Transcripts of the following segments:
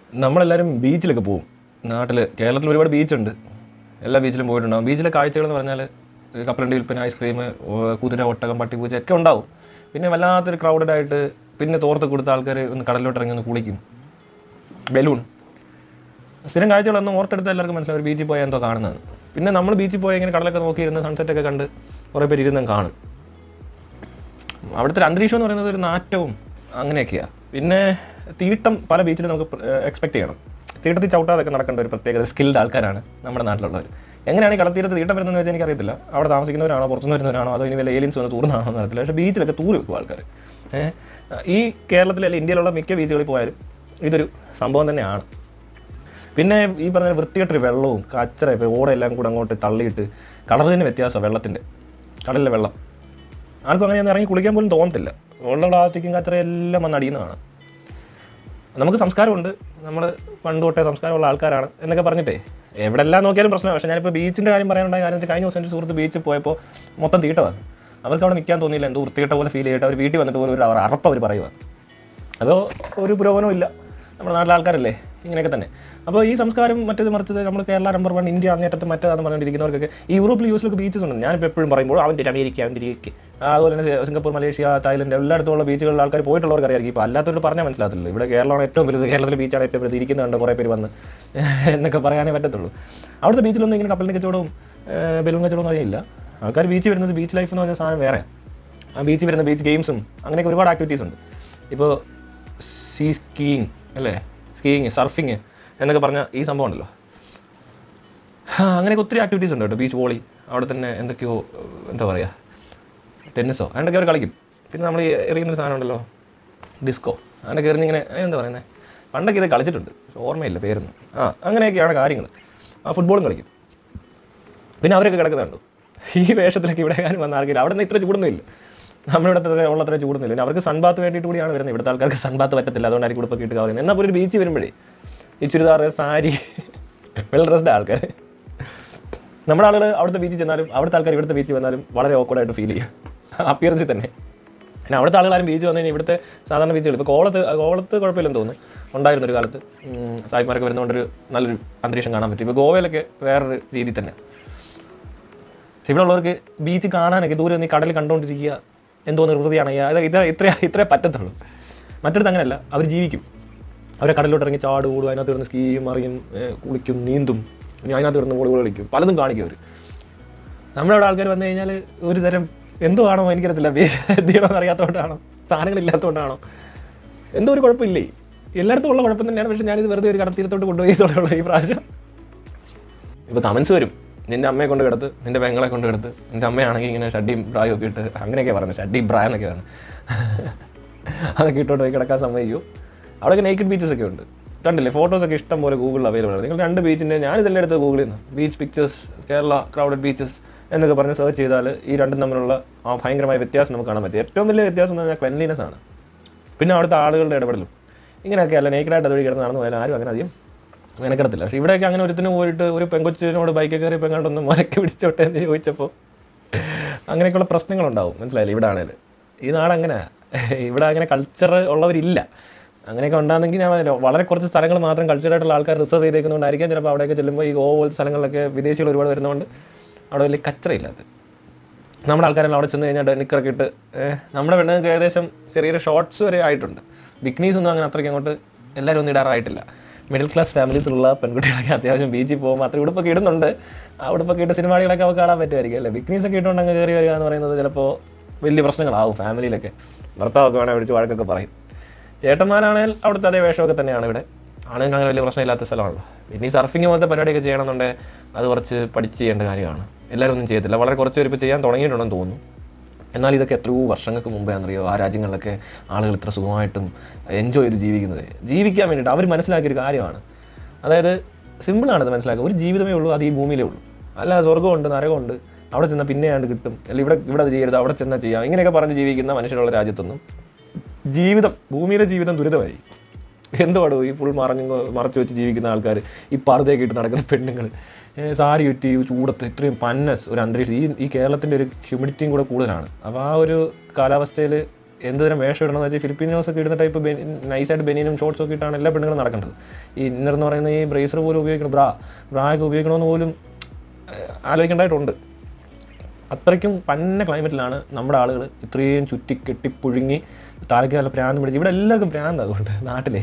നമ്മളെല്ലാവരും ബീച്ചിലൊക്കെ പോകും നാട്ടിൽ കേരളത്തിൽ ഒരുപാട് ബീച്ചുണ്ട് എല്ലാ ബീച്ചിലും പോയിട്ടുണ്ടാവും ബീച്ചിലെ കാഴ്ചകൾ എന്ന് പറഞ്ഞാൽ കപ്പലണ്ടി വിൽപ്പന ഐസ്ക്രീം കുതിര ഒട്ടകം പട്ടിപ്പൂച്ച ഒക്കെ ഉണ്ടാവും പിന്നെ വല്ലാത്തൊരു ക്രൗഡഡ് ആയിട്ട് പിന്നെ തോർത്ത് കൊടുത്ത ആൾക്കാർ ഒന്ന് കടലിലോട്ട് ഇറങ്ങി ഒന്ന് കുളിക്കും ബലൂൺ സ്ഥിരം കാഴ്ചകളൊന്നും ഓർത്തെടുത്ത് എല്ലാവർക്കും മനസ്സിലാവും ഒരു ബീച്ചിൽ പോയാൽ എന്തോ കാണുന്നതാണ് പിന്നെ നമ്മൾ ബീച്ചിൽ പോയി ഇങ്ങനെ കടലൊക്കെ നോക്കിയിരുന്ന് സൺസെറ്റ് ഒക്കെ കണ്ട് കുറേ പേര് ഇരുന്നും കാണും അവിടുത്തെ ഒരു അന്തരീക്ഷം എന്ന് പറയുന്നത് ഒരു നാറ്റവും അങ്ങനെയൊക്കെയാണ് പിന്നെ തീട്ടം പല ബീച്ചിലും നമുക്ക് എക്സ്പെക്ട് ചെയ്യണം തീട്ടത്തിൽ ചവിട്ടാതൊക്കെ നടക്കേണ്ട ഒരു പ്രത്യേക സ്കിൽഡ് ആൾക്കാരാണ് നമ്മുടെ നാട്ടിലുള്ളവർ എങ്ങനെയാണ് ഈ കടത്തീരത്ത് തീട്ടം വരുന്നതെന്ന് വെച്ചാൽ എനിക്കറിയത്തില്ല അവിടെ താമസിക്കുന്നവരാണോ പുറത്തുനിന്ന് വരുന്നവരാണോ അതോ ഇനി വല്ല ഏലിയൻസ് വന്ന് തൂർന്നാണോ എന്ന് അറിയത്തില്ല പക്ഷേ ബീച്ചിലൊക്കെ തൂറി വെക്കും ആൾക്കാർ ഏഹ് ഈ കേരളത്തിലെ അല്ലെങ്കിൽ ഇന്ത്യയിലുള്ള മിക്ക ബീച്ചുകളിൽ പോയാലും ഇതൊരു സംഭവം തന്നെയാണ് പിന്നെ ഈ പറഞ്ഞ വൃത്തികെട്ടൊരു വെള്ളവും കച്ചറ ഇപ്പോൾ ഓടെല്ലാം കൂടെ അങ്ങോട്ട് തള്ളിയിട്ട് കളർ തന്നെ വ്യത്യാസമാണ് വെള്ളത്തിൻ്റെ കടലിലെ വെള്ളം ആർക്കും അങ്ങനെ ഒന്ന് ഇറങ്ങി കുളിക്കാൻ പോലും തോന്നത്തില്ല ഉള്ള പ്ലാസ്റ്റിക്കും കച്ചറയും എല്ലാം വന്ന് അടിയുന്നതാണ് നമുക്ക് സംസ്കാരമുണ്ട് നമ്മൾ പണ്ട് തൊട്ടേ സംസ്കാരമുള്ള ആൾക്കാരാണ് എന്നൊക്കെ പറഞ്ഞിട്ടേ എവിടെല്ലാം നോക്കിയാലും പ്രശ്നമാണ് പക്ഷേ ഞാനിപ്പോൾ ബീച്ചിൻ്റെ കാര്യം പറയാനുണ്ടായ കാര്യം വെച്ചാൽ കഴിഞ്ഞ ദിവസം എൻ്റെ സുഹൃത്ത് ബീച്ചിൽ പോയപ്പോൾ മൊത്തം തീട്ടമാണ് അവർക്ക് അവിടെ നിൽക്കാൻ തോന്നിയില്ല എന്തോ വൃത്തികെട്ട പോലെ ഫീൽ ചെയ്തിട്ട് അവർ വീട്ടിൽ വന്നിട്ട് പോലും ഒരു അവർ അറപ്പ് അവർ പറയുക അതോ ഒരു പുരോഗമനവും ഇല്ല നമ്മുടെ നാട്ടിലെ ആൾക്കാരല്ലേ ഇങ്ങനെയൊക്കെ തന്നെ അപ്പോൾ ഈ സംസ്കാരം മറ്റേത് മറിച്ചത് നമ്മൾ കേരള നമ്പർ വൺ ഇന്ത്യ അങ്ങേറ്റത്ത് മറ്റേതാണെന്ന് പറഞ്ഞിരിക്കുന്നവർക്കൊക്കെ ഈ യൂറോപ്പിൽ യൂസിലൊക്കെ ബീച്ചസ് ഉണ്ട് ഞാനിപ്പോൾ എപ്പോഴും പറയുമ്പോൾ അവൻ്റെ ഒരു അമേരിക്ക അവൻ്റെ ഇരിക്കെ അതുപോലെ തന്നെ സിംഗപ്പൂർ മലേഷ്യ തായ്ലൻഡ് എല്ലായിടത്തുള്ള ബീച്ചുകളിൽ ആൾക്കാർ പോയിട്ടുള്ളവർക്ക് അറിയാം ഇപ്പോൾ അല്ലാത്തവർ പറഞ്ഞാൽ മനസ്സിലാകത്തില്ല ഇവിടെ കേരളമാണ് ഏറ്റവും വലുത് കേരളത്തിലെ ബീച്ചാണ് ഏറ്റവും വലുത് ഇരിക്കുന്നുണ്ട് കുറേ പേര് വന്ന് എന്നൊക്കെ പറയാനേ പറ്റത്തുള്ളൂ അവിടുത്തെ ബീച്ചിലൊന്നും ഇങ്ങനെ കപ്പലിൻ്റെ കച്ചവടവും ഏഹ്, ബലൂൺ കച്ചവടവും അറിയില്ല ആൾക്കാർ ബീച്ചിൽ വരുന്നത് ബീച്ച് ലൈഫ് എന്ന് പറഞ്ഞ സാധനം വേറെ ആ ബീച്ചിൽ വരുന്ന ബീച്ച് ഗെയിംസും അങ്ങനെയൊക്കെ ഒരുപാട് ആക്ടിവിറ്റീസ് ഉണ്ട് ഇപ്പോൾ സീ സ്കീയിങ് അല്ലേ സ്കീയിങ് സർഫിങ് എന്നൊക്കെ പറഞ്ഞ ഈ സംഭവം ഉണ്ടല്ലോ ആ, അങ്ങനെയൊക്കെ ഒത്തിരി ആക്ടിവിറ്റീസ് ഉണ്ട് കേട്ടോ ബീച്ച് വോളി അവിടെ തന്നെ എന്തൊക്കെയോ ഏഹ്, എന്താ പറയുക ടെന്നീസോ അതിൻ്റെ അവർ കളിക്കും പിന്നെ നമ്മൾ ഈ എറിയുന്നൊരു സാധനം ഉണ്ടല്ലോ ഡിസ്കോ അതിൻ്റെ കയറി ഇങ്ങനെ എന്താ പറയുന്നത് പണ്ടൊക്കെ ഇത് കളിച്ചിട്ടുണ്ട് പക്ഷെ ഓർമ്മയില്ല പേരൊന്നും ആ അങ്ങനെയൊക്കെയാണ് കാര്യങ്ങൾ ആ ഫുട്ബോളും കളിക്കും പിന്നെ അവരൊക്കെ കിടക്കുന്നുണ്ട് ഈ വേഷത്തിലൊക്കെ ഇവിടെ കാര്യം വന്ന ആർക്കില്ല അവിടെ നിന്ന് ഇത്ര ചൂടൊന്നുമില്ല നമ്മുടെ ഇവിടെ ഉള്ളത്ര ചൂടൊന്നുമില്ല പിന്നെ അവർക്ക് സൺബാത്ത് വേണ്ടിയിട്ട് കൂടിയാണ് വരുന്നത് ഇവിടുത്തെ ആൾക്കാർക്ക് സൺബാത്ത് പറ്റത്തില്ല അതുകൊണ്ടായിരിക്കും ഉടുപ്പൊക്കെ ഇട്ട് കവറുന്നത് എന്നാൽ പോലും ഒരു ബീച്ചിൽ വരുമ്പോഴേ ഈ ചുരിദാർ സാരി വെൽ ഡ്രസ്ഡ് ആൾക്കാർ നമ്മുടെ ആളുകൾ അവിടുത്തെ ബീച്ചിൽ ചെന്നാലും അവിടുത്തെ ആൾക്കാർ ഇവിടുത്തെ ബീച്ചിൽ വന്നാലും വളരെ ഓക്കോർഡായിട്ട് ഫീൽ ചെയ്യുക അപ്പിയറൻസിൽ തന്നെ പിന്നെ അവിടുത്തെ ആളുകളാരും ബീച്ച് വന്നു കഴിഞ്ഞാൽ ഇവിടുത്തെ സാധാരണ ബീച്ചുകൾ ഇപ്പോൾ കോളത്ത് കോളത്ത് കുഴപ്പമില്ലെന്ന് തോന്നുന്നു ഉണ്ടായിരുന്ന ഒരു കാലത്ത് ഉം, സായിമാരൊക്കെ വരുന്നതുകൊണ്ടൊരു നല്ലൊരു അന്തരീക്ഷം കാണാൻ പറ്റും ഇപ്പോൾ ഗോവയിലൊക്കെ വേറൊരു രീതി തന്നെ പക്ഷെ ഇവിടെ ഉള്ളവർക്ക് ബീച്ച് കാണാനൊക്കെ ദൂരെ നിന്ന് ഈ കടൽ കണ്ടുകൊണ്ടിരിക്കുക എന്തോ നിർവൃതിയാണ് അത് ഇത് ഇത്ര ഇത്രേ പറ്റത്തുള്ളൂ മറ്റടുത്ത് അങ്ങനെയല്ല അവർ ജീവിക്കും അവരെ കടലിലോട്ട് ഇറങ്ങി ചാട് കൂടും അതിനകത്ത് ഇരുന്ന് സ്കീയും മറിയും ഏഹ് കുളിക്കും നീന്തും ഇനി അതിനകത്ത് ഇരുന്ന് വോളിബോൾ കളിക്കും പലതും കാണിക്കും അവർ നമ്മുടെ അവിടെ ആൾക്കാർ വന്നു കഴിഞ്ഞാൽ ഒരു തരം എന്തോ ആണോ എനിക്കറിയത്തില്ല എന്ത് ചെയ്യണമെന്ന് അറിയാത്തതുകൊണ്ടാണോ സാധനങ്ങളില്ലാത്തതുകൊണ്ടാണോ എന്തോ ഒരു കുഴപ്പമില്ലേ എല്ലായിടത്തും ഉള്ള കുഴപ്പം തന്നെയാണ് പക്ഷേ ഞാനിത് വെറുതെ ഒരു കടത്തീരത്തോട്ട് കൊണ്ടുപോയി തുടങ്ങുള്ളൂ ഈ പ്രാവശ്യം ഇപ്പോൾ കമൻസ് വരും നിന്റെ അമ്മയെ കൊണ്ട് കിടത്ത് നിന്റെ പെങ്ങളെ കൊണ്ട് കിടത്ത് നിന്റെ അമ്മയാണെങ്കിൽ ഇങ്ങനെ ഷഡ്ഡിയും ബ്രായും ഒക്കെ ഇട്ട് അങ്ങനെയൊക്കെ പറഞ്ഞു ഷഡ്ഡി ബ്രാ എന്നൊക്കെ പറഞ്ഞു അതൊക്കെ ഇട്ടോട്ട് പോയി കിടക്കാൻ സമ്മതിക്കൂ അവിടെയൊക്കെ നേക്കഡ് ബീച്ചസ് ഒക്കെ ഉണ്ട് കണ്ടില്ലേ ഫോട്ടോസ് ഒക്കെ ഇഷ്ടം പോലെ ഗൂഗിളിൽ അവൈലബിൾ ആണ് നിങ്ങൾ രണ്ട് ബീച്ചിൻ്റെ ഞാൻ ഇതെല്ലാം എടുത്ത് ഗൂഗിളിൽ നിന്ന് beach pictures Kerala crowded beaches എന്നൊക്കെ പറഞ്ഞ് സെർച്ച് ചെയ്താൽ ഈ രണ്ടും തമ്മിലുള്ള ആ ഭയങ്കരമായ വ്യത്യാസം നമുക്ക് കാണാൻ പറ്റും ഏറ്റവും വലിയ വ്യത്യാസം എന്ന് പറഞ്ഞാൽ ക്ലെൻലിനെസ് ആണ് പിന്നെ അവിടുത്തെ ആളുകളുടെ ഇടപെടലും ഇങ്ങനെയൊക്കെ അല്ല നേക്കഡായിട്ട് അതുവഴി കിടന്ന് നടന്നു പോയാൽ ആരും അങ്ങനെ അധികം മെനക്കെടത്തില്ല പക്ഷേ ഇവിടെയൊക്കെ അങ്ങനെ ഒരുത്തിന് പോയിട്ട് ഒരു പെങ്കൊച്ചിനോട് ബൈക്കിൽ കയറി പെങ്ങാണ്ടൊന്ന് മരക്ക് പിടിച്ചോട്ടെ എന്ന് ചോദിച്ചപ്പോൾ അങ്ങനെയൊക്കെയുള്ള പ്രശ്നങ്ങളുണ്ടാവും മനസ്സിലായില്ലേ ഇവിടെ ആണേൽ ഈ നാട് അങ്ങനെ ഇവിടെ അങ്ങനെ കൾച്ചർ ഉള്ളവരില്ല അങ്ങനെയൊക്കെ ഉണ്ടാകുന്നെങ്കിൽ ഞാൻ പറഞ്ഞല്ലോ, വളരെ കുറച്ച് സ്ഥലങ്ങൾ മാത്രം കൾച്ചറായിട്ടുള്ള ആൾക്കാർ റിസർവ് ചെയ്തേക്കുന്നതുകൊണ്ടായിരിക്കും ചിലപ്പോൾ അവിടെയൊക്കെ ചെല്ലുമ്പോൾ ഈ ഗോവ പോലത്തെ സ്ഥലങ്ങളിലൊക്കെ വിദേശികൾ ഒരുപാട് വരുന്നതുകൊണ്ട് അവിടെ വലിയ കച്ചറയില്ലാത്തത് നമ്മുടെ ആൾക്കാരെല്ലാം അവിടെ ചെന്ന് കഴിഞ്ഞാൽ നിക്കറൊക്കെ ഇട്ട് ഏഹ്, നമ്മുടെ പെണ്ണുങ്ങൾക്ക് ഏകദേശം ചെറിയൊരു ഷോർട്സ് വരെ ആയിട്ടുണ്ട് ബിക്നീസ് ഒന്നും അങ്ങനെ അത്രയ്ക്ക് അങ്ങോട്ട് എല്ലാവരും ഒന്നും ഇടാറായിട്ടില്ല മിഡിൽ ക്ലാസ് ഫാമിലീസിലുള്ള പെൺകുട്ടികളൊക്കെ അത്യാവശ്യം ബീച്ചിൽ പോകുമ്പോൾ അത്ര ഉടുപ്പൊക്കെ ഇടുന്നുണ്ട് ആ ഉടുപ്പൊക്കെ ഇട്ട് സിനിമാടികളൊക്കെ അവർക്ക് കാണാൻ പറ്റുമായിരിക്കും അല്ലേ ബിക്നീസ് ഒക്കെ ഇട്ടുകൊണ്ട് അങ്ങ് കയറി വരിക എന്ന് പറയുന്നത് ചിലപ്പോൾ വലിയ പ്രശ്നങ്ങളാവും ഫാമിലിയിലൊക്കെ ഭർത്താവൊക്കെ വേണേൽ വിളിച്ച് വഴക്കൊക്കെ പറയും ചേട്ടന്മാരാണെങ്കിൽ അവിടുത്തെ അതേ വേഷമൊക്കെ തന്നെയാണ് ഇവിടെ ആണെങ്കിൽ അങ്ങനെ വലിയ പ്രശ്നമില്ലാത്ത സ്ഥലമാണല്ലോ പിന്നെ ഈ സർഫിങ് പോലത്തെ പരിപാടിയൊക്കെ ചെയ്യണമെന്നുണ്ടെങ്കിൽ അത് കുറച്ച് പഠിച്ച് ചെയ്യേണ്ട കാര്യമാണ് എല്ലാവരും ഒന്നും ചെയ്യത്തില്ല വളരെ കുറച്ച് പേര് ഇപ്പോൾ ചെയ്യാൻ തുടങ്ങിയിട്ടുണ്ടെന്ന് തോന്നുന്നു എന്നാൽ ഇതൊക്കെ എത്രയോ വർഷങ്ങൾക്ക് മുമ്പേ അറിയോ ആ രാജ്യങ്ങളിലൊക്കെ ആളുകൾ ഇത്ര സുഖമായിട്ടും എൻജോയ് ചെയ്ത് ജീവിക്കുന്നത് ജീവിക്കാൻ വേണ്ടിയിട്ട് അവർ മനസ്സിലാക്കിയൊരു കാര്യമാണ് അതായത് സിമ്പിളാണ് മനസ്സിലാക്കുക ഒരു ജീവിതമേ ഉള്ളൂ അത് ഈ ഭൂമിയിലേ ഉള്ളൂ അല്ല സ്വർഗ്ഗമുണ്ട് നരകമുണ്ട് അവിടെ ചെന്നാൽ പിന്നെയാണ്ട് കിട്ടും അല്ലെങ്കിൽ ഇവിടെ ഇവിടെ അത് ചെയ്യരുത് അവിടെ ചെന്നാൽ ചെയ്യാം ഇങ്ങനെയൊക്കെ പറഞ്ഞ് ജീവിക്കുന്ന മനുഷ്യരുള്ള രാജ്യത്തൊന്നും ജീവിതം ഭൂമിയിലെ ജീവിതം ദുരിതമായി എന്തുവാടോ ഈ ഫുൾ മറഞ്ഞു മറച്ചു വെച്ച് ജീവിക്കുന്ന ആൾക്കാർ ഈ പർദ്ദയൊക്കെ ഇട്ട് നടക്കുന്ന പെണ്ണുങ്ങൾ സാരി ചുറ്റി ഈ ചൂടത്ത് ഇത്രയും പന്നസ് ഒരു അന്തരീക്ഷം ഈ ഈ കേരളത്തിൻ്റെ ഒരു ഹ്യൂമിഡിറ്റിയും കൂടെ കൂടുതലാണ് അപ്പോൾ ആ ഒരു കാലാവസ്ഥയിൽ എന്ത് തരം വേഷം ഇടണമെന്ന് വെച്ചാൽ ഫിലിപ്പീനോസ് ഒക്കെ ഇടുന്ന ടൈപ്പ് നൈസായിട്ട് ബനിയനും ഷോർട്സും ഒക്കെ ഇട്ടാണ് എല്ലാ പെണ്ണുങ്ങളും നടക്കേണ്ടത് ഈ ഇന്നർ എന്ന് പറയുന്ന ഈ ബ്രേസർ പോലും ഉപയോഗിക്കണം ബ്രാ ബ്രാ ഒക്കെ ഉപയോഗിക്കണമെന്ന് പോലും ഏഹ്, ആലോചിക്കേണ്ടതായിട്ടുണ്ട് അത്രയ്ക്കും പന്ന ക്ലൈമറ്റിലാണ് നമ്മുടെ ആളുകൾ ഇത്രയും ചുറ്റി കെട്ടി പുഴുങ്ങി താഴേക്ക് നല്ല പ്രാന്ത് പിടിച്ച് ഇവിടെ എല്ലാവർക്കും പ്രാന്ത് അതുകൊണ്ട് നാട്ടിലെ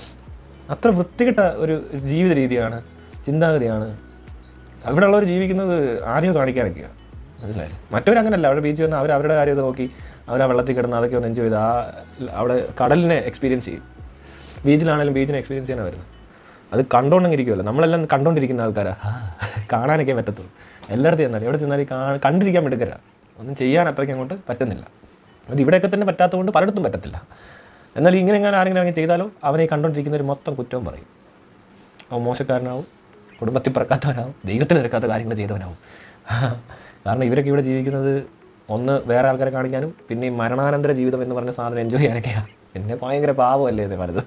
അത്ര വൃത്തികെട്ട ഒരു ജീവിത രീതിയാണ് ചിന്താഗതിയാണ് അവിടെ ഉള്ളവർ ജീവിക്കുന്നത് ആരെയോ കാണിക്കാനൊക്കെയാണ് മനസ്സിലായി മറ്റവരങ്ങനല്ല അവിടെ ബീച്ചിൽ വന്ന് അവർ അവരുടെ കാര്യം നോക്കി അവർ ആ വെള്ളത്തിൽ കിടന്ന് അതൊക്കെ ഒന്ന് എൻജോയ് ചെയ്ത് ആ അവിടെ കടലിനെ എക്സ്പീരിയൻസ് ചെയ്യും ബീച്ചിലാണെങ്കിലും ബീച്ചിനെ എക്സ്പീരിയൻസ് ചെയ്യാനാണ് വരുന്നത് അത് കണ്ടോണ്ടെങ്കിരിക്കുമല്ലോ നമ്മളെല്ലാം കണ്ടോണ്ടിരിക്കുന്ന ആൾക്കാരാ കാണാനൊക്കെ പറ്റത്തുള്ളൂ എല്ലായിടത്തും ചെന്നാലും എവിടെ ചെന്നാലും കാ- കണ്ടിരിക്കാൻ എടുക്കരാ ഒന്നും ചെയ്യാൻ അത്രയ്ക്ക് അങ്ങോട്ട് പറ്റുന്നില്ല അത് ഇവിടെയൊക്കെ തന്നെ പറ്റാത്തതുകൊണ്ട് പലയിടത്തും പറ്റത്തില്ല എന്നാൽ ഇങ്ങനെ എങ്ങനെ ആരെങ്കിലും അങ്ങനെ ചെയ്താലോ അവനെ കണ്ടോണ്ടിരിക്കുന്നവർ മൊത്തം കുറ്റവും പറയും അവൻ മോശക്കാരനാവും കുടുംബത്തിൽ പിറക്കാത്തവനാവും ദൈവത്തിന് നിരക്കാത്ത കാര്യങ്ങൾ ചെയ്തവനാവും കാരണം ഇവരൊക്കെ ഇവിടെ ജീവിക്കുന്നത് ഒന്ന് വേറെ ആൾക്കാരെ കാണിക്കാനും പിന്നെ ഈ മരണാനന്തര ജീവിതം എന്ന് പറഞ്ഞ സാധനം എൻജോയ് ചെയ്യാനൊക്കെയാണ് പിന്നെ ഭയങ്കര പാവമല്ലേ ഇത് പലത്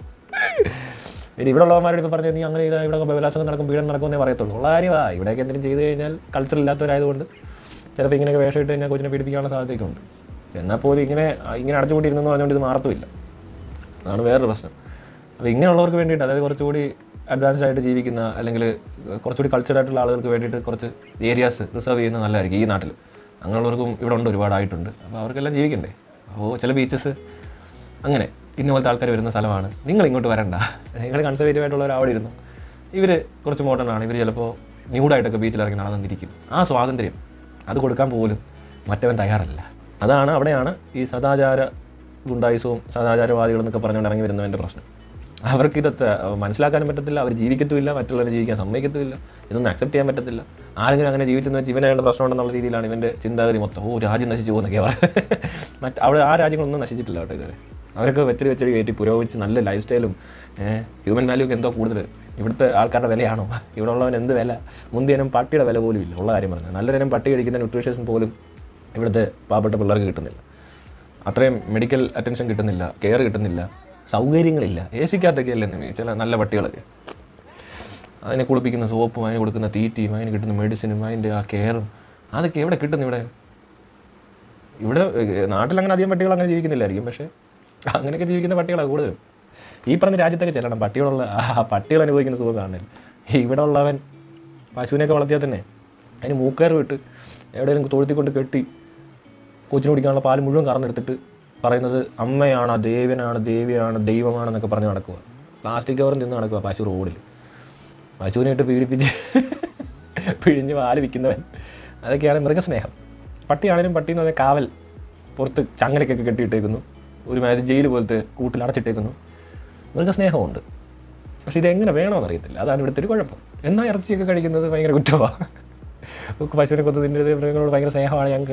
പിന്നെ ഇവിടെ ഉള്ളവന്മാരോട് ഇപ്പോൾ പറഞ്ഞു നീ അങ്ങനെ ചെയ്താൽ ഇവിടെ ബലാത്സംഗം നടക്കും പീഡനം നടക്കുമെന്നേ പറയത്തുള്ളൂ ഉള്ള കാര്യമാ ഇവിടെയൊക്കെ എന്തെങ്കിലും ചെയ്ത് കഴിഞ്ഞാൽ കൾച്ചർ ഇല്ലാത്തവരായതുകൊണ്ട് ചിലപ്പോൾ ഇങ്ങനെയൊക്കെ വേഷം ഇട്ട് കഴിഞ്ഞാൽ കൊച്ചിനെ പീഡിപ്പിക്കാനുള്ള സാധ്യതയൊക്കെ ഉണ്ട് എന്നാൽ പോലും ഇങ്ങനെ ഇങ്ങനെ അടച്ചുകൂട്ടിയിരുന്നെന്ന് പറഞ്ഞുകൊണ്ട് ഇത് മാറത്തുമില്ല അതാണ് വേറൊരു പ്രശ്നം അപ്പോൾ ഇങ്ങനെയുള്ളവർക്ക് വേണ്ടിയിട്ട് അതായത് കുറച്ചുകൂടി അഡ്വാൻസ്ഡ് ആയിട്ട് ജീവിക്കുന്ന അല്ലെങ്കിൽ കുറച്ചുകൂടി കൾച്ചറായിട്ടുള്ള ആളുകൾക്ക് വേണ്ടിയിട്ട് കുറച്ച് ഏരിയാസ് റിസർവ് ചെയ്യുന്നത് നല്ലതായിരിക്കും ഈ നാട്ടിൽ അങ്ങനെയുള്ളവർക്കും ഇവിടെ ഉണ്ട് ഒരുപാടായിട്ടുണ്ട് അപ്പോൾ അവർക്കെല്ലാം ജീവിക്കണ്ടേ അപ്പോൾ ചില ബീച്ചസ് അങ്ങനെ ഇന്ന പോലത്തെ ആൾക്കാർ വരുന്ന സ്ഥലമാണ് നിങ്ങൾ ഇങ്ങോട്ട് വരണ്ട നിങ്ങൾ കൺസർവേറ്റീവ് ആയിട്ടുള്ളവർ അവിടെ ഇരുന്നു ഇവർ കുറച്ച് മോഡേൺ ആണ് ഇവർ ചിലപ്പോൾ ന്യൂഡായിട്ടൊക്കെ ബീച്ചിൽ ഇറങ്ങി നടന്നിരിക്കും ആ സ്വാതന്ത്ര്യം അത് കൊടുക്കാൻ പോലും മറ്റവൻ തയ്യാറല്ല അതാണ് അവിടെയാണ് ഈ സദാചാര ഗുണ്ടായുസവും സദാചാരവാദികളും എന്നൊക്കെ പറഞ്ഞുകൊണ്ട് ഇറങ്ങി വരുന്നവൻ്റെ പ്രശ്നം അവർക്ക് ഇതൊക്കെ മനസ്സിലാക്കാനും പറ്റത്തില്ല അവർ ജീവിക്കത്തുമില്ല മറ്റുള്ളവരെ ജീവിക്കാൻ സമ്മതിക്കത്തുമില്ല ഇതൊന്നും അക്സെപ്റ്റ് ചെയ്യാൻ പറ്റത്തില്ല ആരെങ്കിലും അങ്ങനെ ജീവിച്ചെന്ന് വെച്ച് ഇവനായിട്ട് പ്രശ്നമുണ്ടെന്നുള്ള രീതിയിലാണ് ഇവൻ്റെ ചിന്താഗതി മൊത്തം ഓ രാജ്യം നശിച്ചു പോകുന്നൊക്കെ പറയുന്നത് മറ്റ് അവിടെ ആ രാജ്യങ്ങളൊന്നും നശിച്ചിട്ടില്ല കേട്ടോ ഇതുവരെ അവരൊക്കെ വെച്ചടി വെച്ചടി കയറ്റി പുരോഗമിച്ച് നല്ല ലൈഫ് സ്റ്റൈലും ഹ്യൂമൻ വാല്യൂ ഒക്കെ എന്തോ കൂടുതൽ ഇവിടുത്തെ ആൾക്കാരുടെ വിലയാണോ ഇവിടെ ഉള്ളവൻ എന്ത് വില മുന്തിയനും പട്ടിയുടെ വില പോലും ഇല്ല ഉള്ള കാര്യം പറഞ്ഞത് നല്ലൊരു പട്ടി കഴിക്കുന്ന ന്യൂട്രീഷ്യസ് പോലും ഇവിടുത്തെ പാവപ്പെട്ട പിള്ളേർക്ക് കിട്ടുന്നില്ല അത്രയും മെഡിക്കൽ അറ്റൻഷൻ കിട്ടുന്നില്ല കെയർ കിട്ടുന്നില്ല സൗകര്യങ്ങളില്ല എ സിക്കകത്തൊക്കെ അല്ലേ ചില നല്ല പട്ടികളൊക്കെ അതിനെ കുളിപ്പിക്കുന്ന സോപ്പും അതിന് കൊടുക്കുന്ന തീറ്റയും അതിന് കിട്ടുന്ന മെഡിസിനും അതിൻ്റെ ആ കെയറും അതൊക്കെ എവിടെ കിട്ടുന്നു ഇവിടെ ഇവിടെ ഏഹ്, നാട്ടിൽ അങ്ങനെ അധികം പട്ടികൾ അങ്ങനെ ജീവിക്കുന്നില്ലായിരിക്കും പക്ഷേ അങ്ങനെയൊക്കെ ജീവിക്കുന്ന പട്ടികളാണ് കൂടുതലും ഈ പറഞ്ഞ രാജ്യത്തൊക്കെ ചെല്ലണം പട്ടികളുള്ള ആ പട്ടികൾ അനുഭവിക്കുന്ന സുഖം കാണുന്നില്ല ഇവിടെ ഉള്ളവൻ പശുവിനെയൊക്കെ വളർത്തിയാൽ തന്നെ അതിന് മൂക്കേറ് വിട്ട് എവിടെയെങ്കിലും തൊഴുത്തി കൊണ്ട് കെട്ടി കൊച്ചിന് കുടിക്കാനുള്ള പാല് മുഴുവൻ കറന്നെടുത്തിട്ട് പറയുന്നത് അമ്മയാണ് ദേവനാണ് ദേവിയാണ് ദൈവമാണെന്നൊക്കെ പറഞ്ഞ് നടക്കുക പ്ലാസ്റ്റിക് കവർ നിന്ന് നടക്കുക പശു റോഡിൽ പശുവിനെ ഇട്ട് പീഡിപ്പിച്ച് പിഴിഞ്ഞ് പാല് വിൽക്കുന്നവൻ അതൊക്കെയാണ് മൃഗസ്നേഹം പട്ടിയാണെങ്കിലും പട്ടി എന്ന് പറഞ്ഞാൽ കാവൽ പുറത്ത് ചങ്ങലക്കൊക്കെ കെട്ടിയിട്ടേക്കുന്നു ഒരുമാതിരി ജയിൽ പോലത്തെ കൂട്ടിൽ അടച്ചിട്ടേക്കുന്നു മൃഗസ്നേഹമുണ്ട് പക്ഷേ ഇതെങ്ങനെ വേണമെന്ന് അറിയത്തില്ല അതാണ് ഇവിടുത്തെ ഒരു കുഴപ്പം എന്നാൽ ഇറച്ചിയൊക്കെ കഴിക്കുന്നത് ഭയങ്കര കുറ്റമാണ് പശുവിനെ കൊത്ത് തിന്നരുത് മൃഗങ്ങളോട് ഭയങ്കര സ്നേഹമാണ് ഞങ്ങൾക്ക്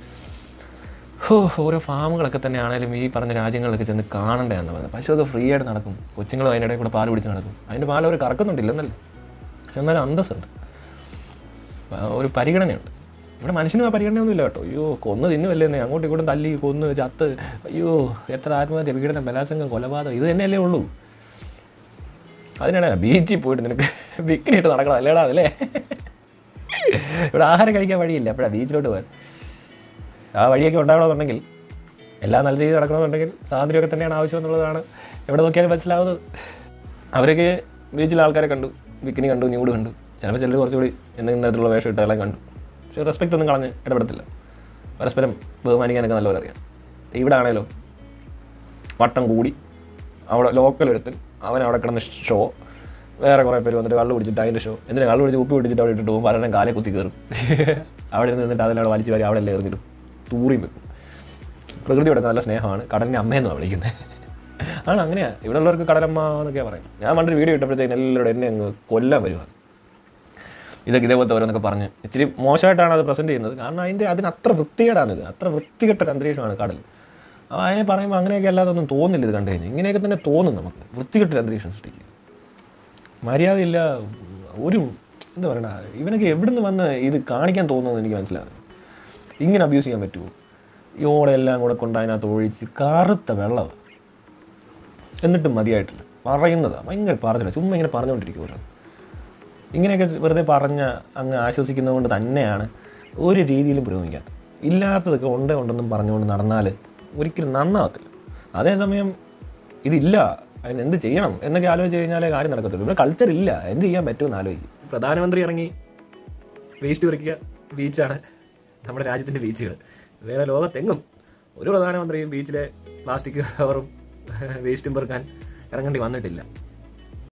ഹോ ഓരോ ഫാമുകളൊക്കെ തന്നെ ആണെങ്കിലും ഈ പറഞ്ഞ രാജ്യങ്ങളിലൊക്കെ ചെന്ന് കാണണ്ടേന്ന് പറയുന്നത് പശുവൊക്കെ ഫ്രീ ആയിട്ട് നടക്കും കൊച്ചുങ്ങളും അതിനിടയിൽ കൂടെ പാല് പിടിച്ച് നടക്കും അതിൻ്റെ പാൽ അവർ കറക്കുന്നുണ്ടില്ലെന്നല്ല പക്ഷെ എന്നാലും അന്തസ്സുണ്ട് ആ, ഒരു പരിഗണനയുണ്ട് ഇവിടെ മനുഷ്യനും ആ പരിഗണനയൊന്നുമില്ല കേട്ടോ അയ്യോ കൊന്ന് തിന്നുമല്ലേ അങ്ങോട്ടും ഇങ്ങോട്ടും തല്ലി കൊന്ന് ചത്ത് അയ്യോ എത്ര ആത്മഹത്യ പീഡനം ബലാത്സംഗം കൊലപാതകം ഇത് തന്നെയല്ലേ ഉള്ളൂ അതിനാണ് ബീച്ചിൽ പോയിട്ട് നിനക്ക് ബിക്കിനിട്ട് നടക്കണം അല്ലേടാ അതല്ലേ ഇവിടെ ആഹാരം കഴിക്കാൻ വഴിയില്ല അപ്പോഴാണ് ബീച്ചിലോട്ട് പോകാൻ ആ വഴിയൊക്കെ ഉണ്ടാകണമെന്നുണ്ടെങ്കിൽ എല്ലാം നല്ല രീതിയിൽ നടക്കണമെന്നുണ്ടെങ്കിൽ സ്വാതന്ത്ര്യമൊക്കെ തന്നെയാണ് ആവശ്യം എന്നുള്ളതാണ് എവിടെ നോക്കിയാലും മനസ്സിലാവുന്നത് അവരൊക്കെ ബീച്ചിൽ ആൾക്കാരെ കണ്ടു ബിക്കിനി കണ്ടു ന്യൂഡ് കണ്ടു ചിലപ്പോൾ ചിലർ കുറച്ചുകൂടി എന്തെങ്കിലും തരത്തിലുള്ള വേഷം ഇട്ടെല്ലാം കണ്ടു പക്ഷേ റെസ്പെക്റ്റ് ഒന്നും കളഞ്ഞ് ഇടപെടത്തില്ല പരസ്പരം ബഹുമാനിക്കാനൊക്കെ നല്ലവരെ അറിയാം ഇവിടെ ആണേലോ വട്ടം കൂടി അവിടെ ലോക്കൽ ഒരുത്തൻ അവൻ അവിടെ കിടന്ന് ഷോ വേറെ കുറേ പേര് വന്നിട്ട് കള്ളു പിടിച്ചിട്ട് അതിൻ്റെ ഷോ എന്തിനാ കള്ളു പിടിച്ച് ഉപ്പ് പിടിച്ചിട്ട് അവിടെ ഇട്ടിട്ട് പോകും പലരും കാലെ കുത്തി കയറും അവിടെ ഇരുന്ന് നിന്നിട്ട് അതിലവിടെ വലിച്ചു വാരി അവിടെ എല്ലാം എറിഞ്ഞിടും തൂറിയും വെക്കും പ്രകൃതിയോടെ നല്ല സ്നേഹമാണ് കടലിനെ അമ്മയെന്നാണ് വിളിക്കുന്നത് ആണ് അങ്ങനെയാണ് ഇവിടെ ഉള്ളവർക്ക് കടലമ്മ എന്നൊക്കെയാണ് പറയും ഞാൻ പണ്ടൊരു വീഡിയോ ഇട്ടപ്പോഴത്തേക്കും എല്ലാവരും എന്നെ അങ്ങ് കൊല്ലാൻ വരുവാണ് ഇതൊക്കെ ഇതേപോലത്തെ ഓരോന്നൊക്കെ പറഞ്ഞ് ഇച്ചിരി മോശമായിട്ടാണ് അത് പ്രസൻറ്റ് ചെയ്യുന്നത് കാരണം അതിൻ്റെ അതിന് അത്ര വൃത്തികേടാണിത് അത്ര വൃത്തികെട്ട ഒരു അന്തരീക്ഷമാണ് കടൽ അപ്പോൾ അതിനെ പറയുമ്പോൾ അങ്ങനെയൊക്കെ അല്ലാതെ ഒന്നും തോന്നില്ല ഇത് കണ്ടു കഴിഞ്ഞാൽ ഇങ്ങനെയൊക്കെ തന്നെ തോന്നും നമുക്ക് വൃത്തികെട്ടൊരു അന്തരീക്ഷം സൃഷ്ടിക്കുക മര്യാദയില്ല ഒരു എന്താ പറയണ ഇവനൊക്കെ എവിടുന്ന് വന്ന് ഇത് കാണിക്കാൻ തോന്നുന്നത് എനിക്ക് മനസ്സിലാകും ഇങ്ങനെ അബ്യൂസ് ചെയ്യാൻ പറ്റുമോ ഈ ഓടെല്ലാം കൂടെ കൊണ്ട് അതിനകത്ത് ഒഴിച്ച് കറുത്ത വെള്ളമാണ് എന്നിട്ടും മതിയായിട്ടില്ല പറയുന്നതാണ് ഭയങ്കര പറഞ്ഞില്ല ചുമ്മാ ഇങ്ങനെ പറഞ്ഞുകൊണ്ടിരിക്കും ഓരോ ഇങ്ങനെയൊക്കെ വെറുതെ പറഞ്ഞ് അങ്ങ് ആശ്വസിക്കുന്നതുകൊണ്ട് തന്നെയാണ് ഒരു രീതിയിലും പുരോഗമിക്കാത്തത് ഇല്ലാത്തതൊക്കെ ഉണ്ട് ഉണ്ടെന്നും പറഞ്ഞുകൊണ്ട് നടന്നാൽ ഒരിക്കലും നന്നാകത്തില്ല അതേസമയം ഇതില്ല അതിന് എന്ത് ചെയ്യണം എന്നൊക്കെ ആലോചിച്ച് കഴിഞ്ഞാലേ കാര്യം നടക്കത്തുള്ളൂ ഇവിടെ കൾച്ചർ ഇല്ല എന്ത് ചെയ്യാൻ പറ്റുമെന്ന് ആലോചിക്കും പ്രധാനമന്ത്രി ഇറങ്ങി വേസ്റ്റ് പറിക്കുക ബീച്ചാണ് നമ്മുടെ രാജ്യത്തിന്റെ ബീച്ചുകൾ വേറെ ലോകത്തെങ്ങും ഒരു പ്രധാനമന്ത്രിയും ബീച്ചിലെ പ്ലാസ്റ്റിക് കവറും വേസ്റ്റും പെറുക്കാൻ ഇറങ്ങേണ്ടി വന്നിട്ടില്ല